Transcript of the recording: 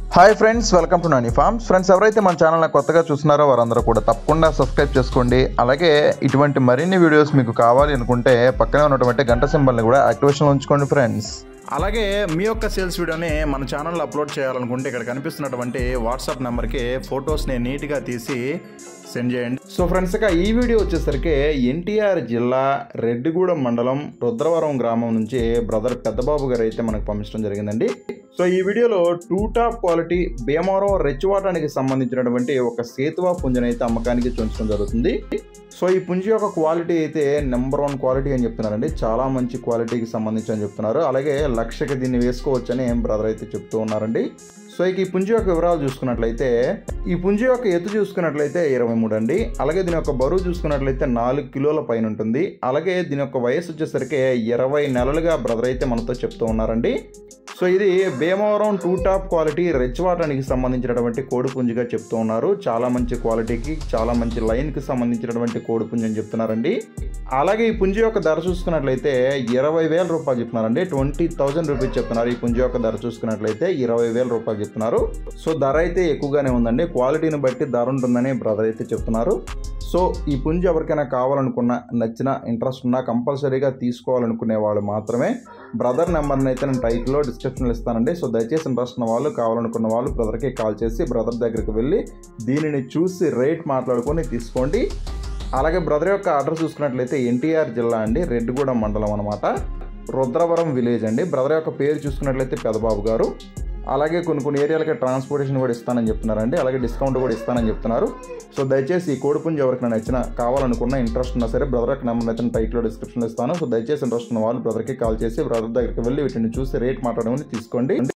hi friends welcome to Nani farms friends ఎవరైతే మన channel కొత్తగా చూస్తున్నారో వారందరూ కూడా తప్పకుండా సబ్స్క్రైబ్ చేసుకోండి అలాగే ఇటువంటి మరిన్ని వీడియోస్ మీకు కావాలి అనుకుంటే పక్కనే ఉన్నటువంటి గంట సింబల్ని కూడా యాక్టివేషన్లో ఉంచుకోండి ఫ్రెండ్స్ అలాగే మీ యొక్క సేల్స్ వీడియోని మన ఛానల్లో అప్లోడ్ చేయాలనుకుంటే ఇక్కడ కనిపిస్తున్నటువంటి వాట్సాప్ నెంబర్కి ఫొటోస్ని నీట్గా తీసి సెండ్ చేయండి సో ఫ్రెండ్స్ ఇక ఈ వీడియో వచ్చేసరికి ఎన్టీఆర్ జిల్లా రెడ్డిగూడెం మండలం రుద్రవరం గ్రామం నుంచి బ్రదర్ పెద్దబాబు గారు అయితే మనకు పంపించడం జరిగిందండి సో ఈ వీడియోలో టూ టాప్ క్వాలిటీ భీమవరం రెచ్చివాటానికి సంబంధించినటువంటి ఒక సేతువా పుంజను అయితే అమ్మకానికి చూపించడం జరుగుతుంది సో ఈ పుంజి యొక్క క్వాలిటీ అయితే నెంబర్ వన్ క్వాలిటీ అని చెప్తున్నారండి చాలా మంచి క్వాలిటీకి సంబంధించి అని చెప్తున్నారు అలాగే లక్షకి దీన్ని వేసుకోవచ్చని బ్రదర్ అయితే చెప్తూ ఉన్నారండి సో ఇక ఈ పుంజి యొక్క వివరాలు చూసుకున్నట్లయితే ఈ పుంజి యొక్క ఎత్తు చూసుకున్నట్లయితే ఇరవై మూడు అండి అలాగే దీని యొక్క బరువు చూసుకున్నట్లయితే నాలుగు కిలోల పైన ఉంటుంది అలాగే దీని యొక్క వయసు వచ్చేసరికి ఇరవై నెలలుగా బ్రదర్ అయితే మనతో చెప్తూ ఉన్నారండి సో ఇది భీమవరం టూ టాప్ క్వాలిటీ రెచ్చవాటానికి సంబంధించినటువంటి కోడి పుంజిగా చెప్తూ ఉన్నారు చాలా మంచి క్వాలిటీకి చాలా మంచి లైన్కి సంబంధించినటువంటి కోడి పుంజి అని చెప్తున్నారండి అలాగే ఈ పుంజి యొక్క ధర చూసుకున్నట్లయితే ఇరవై వేల రూపాయలు చెప్తున్నారండి ట్వంటీ థౌజండ్ రూపీస్ చెప్తున్నారు ఈ పుంజి యొక్క ధర చూసుకున్నట్లయితే ఇరవై వేల రూపాయలు చెప్తున్నారు సో ధర అయితే ఎక్కువగానే ఉందండి క్వాలిటీని బట్టి ధర ఉంటుందని బ్రదర్ అయితే చెప్తున్నారు సో ఈ పుంజి ఎవరికైనా కావాలనుకున్న నచ్చిన ఇంట్రెస్ట్ ఉన్నా కంపల్సరీగా తీసుకోవాలనుకునే వాళ్ళు మాత్రమే బ్రదర్ నెంబర్ని అయితే నేను టైటిల్లో డిస్క్రిప్షన్లో ఇస్తానండి సో దయచేసి ఇంట్రెస్ట్ ఉన్న వాళ్ళు కావాలనుకున్న వాళ్ళు బ్రదర్కి కాల్ చేసి బ్రదర్ దగ్గరికి వెళ్ళి దీనిని చూసి రేట్ మాట్లాడుకొని తీసుకోండి అలాగే బ్రదర్ యొక్క ఆర్డర్ చూసుకున్నట్లయితే ఎన్టీఆర్ జిల్లా అండి రెడ్డిగూడెం మండలం అనమాట రుద్రవరం విలేజ్ అండి బ్రదర్ యొక్క పేరు చూసుకున్నట్లయితే పెదబాబు గారు అలాగే కొన్ని కొన్ని ఏరియాలకి ట్రాన్స్పోర్టేషన్ కూడా ఇస్తానని చెప్తున్నారండి అలాగే డిస్కౌంట్ కూడా ఇస్తానని చెప్తున్నారు సో దయచేసి ఈ కోడిపుంజి ఎవరికైనా నచ్చిన కావాలనుకున్న ఇంట్రెస్ట్ ఉన్నా సరే బ్రదర్ యొక్క నెంబర్ అయితే టైట్లో డిస్క్రిప్షన్లో ఇస్తాను సో దయచేసి ఇంట్రెస్ట్ ఉన్న వాళ్ళు బ్రదర్కి కాల్ చేసి బ్రదర్ దగ్గరికి వెళ్ళి వీటిని చూసి రేట్ మాట్లాడమని తీసుకోండి